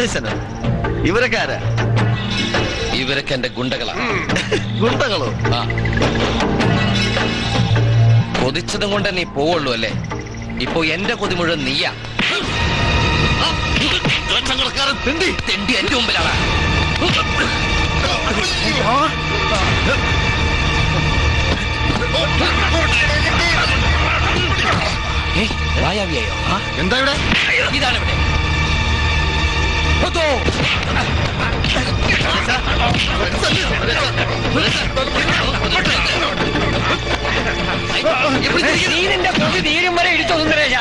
സുന്ദരേശന് ഇവരൊക്കെ ആരാ ഇവരൊക്കെ എന്റെ ഗുണ്ടകളാണ് ഗുണ്ടകളോ ആ കൊതിച്ചതും കൊണ്ട് നീ പോവുള്ളൂ അല്ലേ ഇപ്പൊ എന്റെ കൊതി മുഴുവൻ നീയാ ലക്ഷങ്ങളക്കാരൻ തിണ്ടി തെണ്ടി എന്റെ മുമ്പിലാണ് ഏയ്, മായാവിയായോ ആ, എന്താ ഇവിടെ ഇതാണ് ഇവിടെ അതോ, നീ നിന്റെ കൊതി തീരും വരെ ഇടിച്ചോ സുന്ദരേശ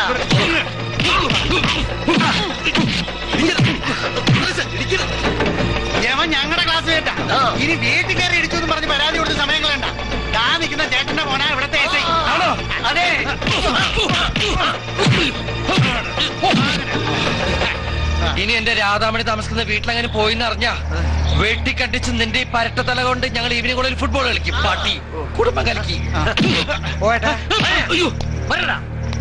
യവൻ ഞങ്ങളുടെ ക്ലാസ് കേട്ടാ ഇനി വീട്ടിൽ കയറി ഇടിച്ചു എന്ന് പറഞ്ഞ് പരാതി കൊടുത്ത് സമയം കളയണ്ട താ നിൽക്കുന്ന ചേട്ടന്റെ മോനാ ഇവിടത്തെ എസ് ഐ. ആണോ അതെ ഇനി എന്റെ രാധാമണി താമസിക്കുന്ന വീട്ടിലങ്ങനെ പോയിന്ന് അറിഞ്ഞ വെട്ടിക്കട്ടിച്ച് നിന്റെ ഈ പരട്ട തല കൊണ്ട് ഞങ്ങൾ ഈവനിങ് കോളേജിൽ ഫുട്ബോൾ കളിക്കും പാട്ടി കുടുംബം കലക്കി പോട്ടെ അയ്യോ വരടാ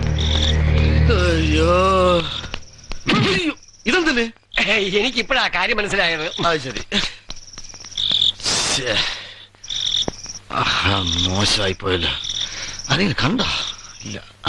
അയ്യോ അയ്യോ, ഇതെന്തിന് എനിക്ക് ഇപ്പഴാ കാര്യം മനസ്സിലായത് അത് ശരി ശ്ശേ. ആഹാ, മോശമായി പോയല്ലോ ആരെങ്കിലും കണ്ടോ ഇല്ല ആ.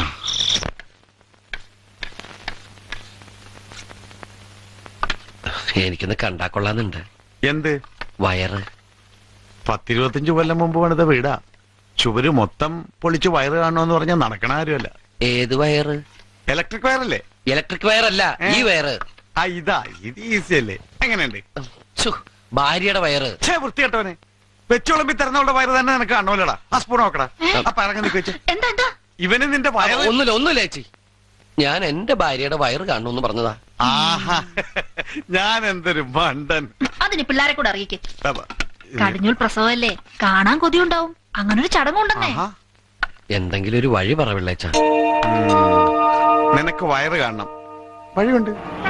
എനിക്കൊന്ന് കണ്ടാ കൊള്ളാന്നുണ്ട് എന്ത് വയറ് പത്തിരുപത്തഞ്ച് കൊല്ലം മുമ്പ് പണിത വീടാ ചുവര് മൊത്തം പൊളിച്ച് വയറ് കാണണമെന്ന് പറഞ്ഞാൽ നടക്കണ കാര്യമല്ല ഏത് വയറ് ഇലക്ട്രിക് വയറല്ലേ ഇലക്ട്രിക് വയറല്ല ഈ വയറ് ആ ഇതാ ഇത് ഈസി അല്ലേ എങ്ങനെയുണ്ട് ഛു, ഭാര്യയുടെ വയറ് ഛേ വൃത്തികെട്ടവനെ വെച്ചോളമ്പി തരുന്നവളുടെ വയറ് തന്നെ നിനക്ക് കാണുമല്ലോടാ ആ സ്പൂൺ നോക്കടാ അപ്പൊ ഇറങ്ങി നിൽക്ക് വെച്ച് എന്താ എന്താ ഇവന് നിന്റെ വയറ് ഒന്നുമില്ല ഒന്നുമില്ല ചേച്ചി ഞാൻ എന്റെ ഭാര്യയുടെ വയറ് കാണണമെന്ന് പറഞ്ഞതാ ആഹാ ഞാൻ എന്തൊരു മണ്ടൻ അതിന് പിള്ളേരെ കൂടെ അറിയിക്കും അപ്പ, കടിഞ്ഞൂൽ പ്രസവമല്ലേ കാണാൻ കൊതിയുണ്ടാവും അങ്ങനൊരു ചടങ്ങുണ്ടെന്നേ ആഹാ. എന്തെങ്കിലും ഒരു വഴി പറവിള്ളേച്ച ഉം. നിനക്ക് വയറ് കാണണം വഴിയുണ്ട്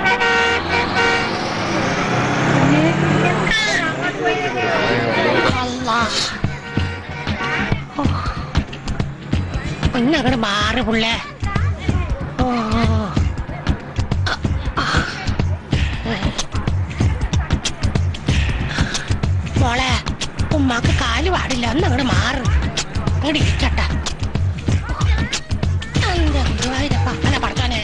ഒന്നങ്ങട് മാറി പുള്ളേ ഓ മോളെ ഉമ്മാക്ക് കാല് പാടില്ല ഒന്നങ്ങട് മാറ് അങ്ങട് ഇരിക്കട്ട എന്റെ ഗുരുവായൂരപ്പ അല്ല പഠിക്കാനെ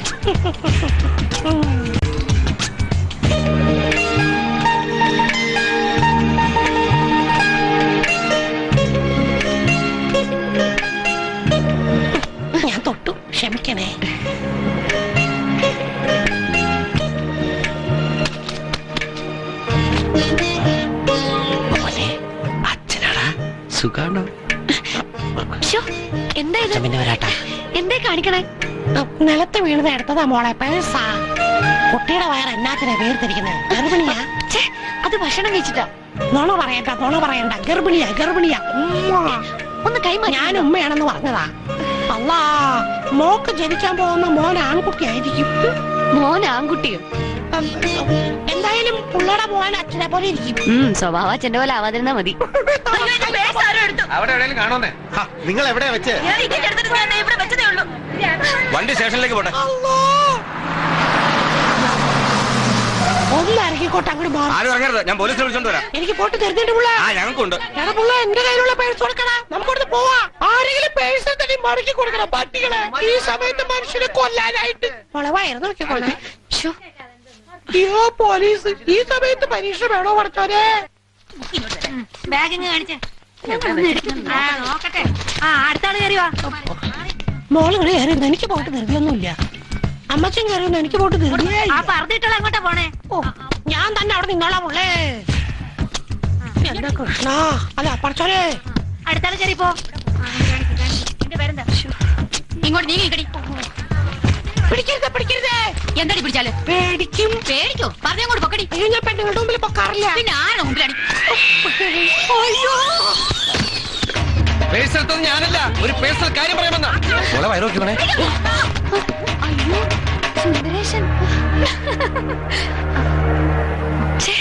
ഞാൻ തൊട്ടു ക്ഷമിക്കണേ മോനെ അച്ഛനാടാ സുഖാണോ ശ്ശോ, എന്താ ഇത് പിന്നെ വരാട്ടാ എന്തേ കാണിക്കണേ നിലത്ത് വീണത് എടുത്തതാ മോളെ പേഴ്സാ കുട്ടിയുടെ വയറ് എന്നാത്തിനാ വേർതിരിക്കുന്നത് ഗർഭിണിയാ ഛേ, അത് ഭക്ഷണം കഴിച്ചിട്ടാ നോണ പറയണ്ട നോണ പറയണ്ട ഗർഭിണിയാ ഗർഭിണിയാ ഉമ്മാ. ഒന്ന് കൈമാറി ഞാൻ ഉമ്മയാണെന്ന് പറഞ്ഞതാ അല്ലാ മോക്ക് ജനിക്കാൻ പോകുന്ന മോൻ ആൺകുട്ടിയായിരിക്കും മോൻ ആൺകുട്ടിയോ എന്തായാലും പുള്ളയുടെ മോൻ അച്ഛനെ പോലെ ഇരിക്കും ഉം സ്വഭാവ അച്ഛന്റെ പോലെ ആവാതിരുന്നാ മതി അവിടെ എവിടെയെങ്കിലും കാണുന്നേ ഹാ, നിങ്ങൾ എവിടെയാ വെച്ച് വണ്ടി സ്റ്റേഷനിലേക്ക് പോട്ടെ ഒന്ന് ഇറങ്ങിക്കോട്ടെ അങ്ങോട്ട് മാറും ആരും ഇറങ്ങരുത് ഞാൻ പോലീസിനെ വിളിച്ചോണ്ട് വരാം എനിക്ക് പോട്ട് തരുന്നുണ്ട് പുള്ള ആ ഞങ്ങൾക്കുണ്ട് എടാ പുള്ള എന്റെ കയ്യിലുള്ള പേഴ്സ് കൊടുക്കണ നമുക്കോട്ട് പോവാ ആരെങ്കിലും പേഴ്സ് തന്നെ മടക്കി കൊടുക്കണം പട്ടികളെ ഈ സമയത്ത് മനുഷ്യനെ കൊല്ലാനായിട്ട് മോളെ വയറ് നോക്കിക്കോളെ ശ്ശോ, അയ്യോ പോലീസ് ഈ സമയത്ത് പരീക്ഷ വേണോ പഠിച്ചോനെ ബാഗ് ഇങ്ങ് കാണിച്ചേ ആ, നോക്കട്ടെ ആ അടുത്ത ആള് കയറി വാ മോള് ഇവിടെ കയറിയിരുന്നു എനിക്ക് പോട്ട് ധൃതിയൊന്നുമില്ല അമ്മച്ചൻ കയറിയിരുന്നു എനിക്ക് പോട്ട് ധൃതിയേ ആ പറഞ്ഞിട്ടുള്ള അങ്ങോട്ടാ പോണേ ഓ ഞാൻ തന്നെ അവിടെ നിന്നോളാം പുള്ളേ എന്റെ കൃഷ്ണ അല്ല പഠിച്ചോനെ അടുത്ത ആള് കയറി പോ എന്റെ പേരെന്താ ഇങ്ങോട്ട് നീങ്ങി കടി പിടിക്കരുത് പിടിക്കരുത് എന്തടി പിടിച്ചാല് പേടിക്കും പേടിക്കോ പറഞ്ഞങ്ങോട്ട് പൊക്കടി അയ്യോ ഞാൻ പെണ്ണുങ്ങളുടെ മുമ്പിൽ പൊക്കാറില്ല പിന്നെ ആരാ മുമ്പിലടി അയ്യോ പേഴ്സ് എടുത്തത് ഞാനല്ല ഒരു പേഴ്സണൽ കാര്യം പറയാമെന്നാ മോളെ വയറ് നോക്കി വേണേ അയ്യോ സുന്ദരേശൻ ഛേ,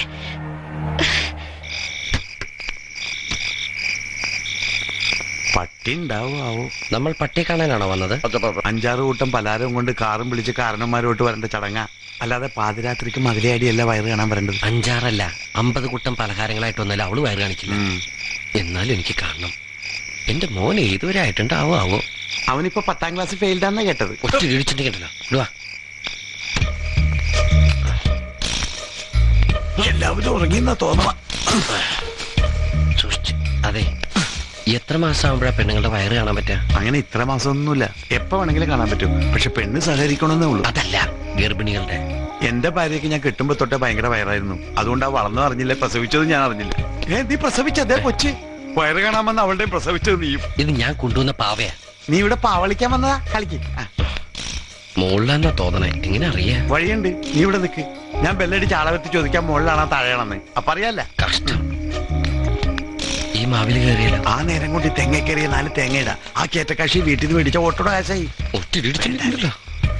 പട്ടി ഉണ്ടാവോ ആവോ നമ്മൾ പട്ടിയെ കാണാനാണോ വന്നത് അഞ്ചാറ് കൂട്ടം പലാരം കൊണ്ട് കാറും വിളിച്ച് കാരണന്മാരോട്ട് വരേണ്ട ചടങ്ങ അല്ലാതെ പാതിരാത്രിക്ക് മതിലയാടിയല്ല വയറ് കാണാൻ വരേണ്ടത് അഞ്ചാറല്ല അമ്പത് കൂട്ടം പലഹാരങ്ങളായിട്ട് വന്നാലും അവള് വയറ് കാണിക്കില്ല ഉം. എന്നാലും എനിക്ക് കാണണം എന്റെ മോൻ ഏതുവരെ ആയിട്ടുണ്ടാവോ ആവോ അവനിപ്പോ പത്താം ക്ലാസ് ഫെയിൽഡാന്നാ കേട്ടത് ഒറ്റ ഇടിച്ചിട്ടുണ്ടല്ലോ ഇടുവാ എല്ലാവരും ഉറങ്ങിയെന്നാ തോന്നണം സൂക്ഷിച്ച് അതെ എത്ര മാസം ആകുമ്പോഴാ പെണ്ണുങ്ങളുടെ വയറ് കാണാൻ പറ്റുക അങ്ങനെ ഇത്ര മാസമൊന്നുമില്ല എപ്പോ വേണമെങ്കിലും കാണാൻ പറ്റും പക്ഷെ പെണ്ണ് സഹകരിക്കണമെന്നേ ഉള്ളൂ അതല്ല ഗർഭിണികളുടെ എന്റെ ഭാര്യയ്ക്ക് ഞാൻ കിട്ടുമ്പോ തൊട്ടേ ഭയങ്കര വയറായിരുന്നു അതുകൊണ്ട് ആ വളർന്നു അറിഞ്ഞില്ല പ്രസവിച്ചത് ഞാൻ അറിഞ്ഞില്ല ഏ നീ പ്രസവിച്ചതേ കൊച്ച് വയറ് കാണാമെന്ന് അവളുടെ പ്രസവിച്ചത് നീയും ഇത് ഞാൻ കൊണ്ടുവന്ന പാവയാ നീ ഇവിടെ പാവളിക്കാൻ വന്നതാ കളിക്ക് ആ, മുകളിലാന്നാ തോന്നണേ എങ്ങനെ അറിയാ വഴിയുണ്ട് നീ ഇവിടെ നിക്ക് ഞാൻ ബെല്ലടിച്ച് ആളവെത്തി ചോദിക്കാൻ മുകളിലാണോ താഴെയാണെന്ന് അപ്പൊ അറിയാല്ല കഷ്ടം ഈ മാവില് കയറിയല്ലോ ആ നേരം കൊണ്ട് തെങ്ങ കയറിയ നാല് തേങ്ങയിടാ ആ കേറ്റക്കാശി വീട്ടിൽ നിന്ന് മേടിച്ച ഓട്ടോടെ കാശായി ഒറ്റ ഇടിച്ചിട്ടുണ്ടല്ലോ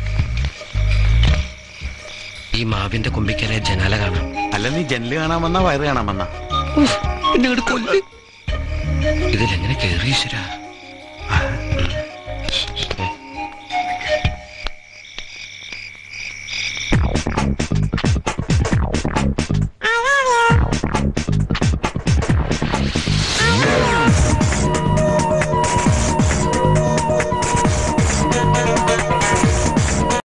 ഈ മാവിന്റെ കൊമ്പിക്കരെ ജനാല കാണാം അല്ല നീ ജനല് കാണാൻ വന്നാ വയറ് കാണാൻ വന്നാ ഇതിലെങ്ങനെ കയറി ഈശ്വരാ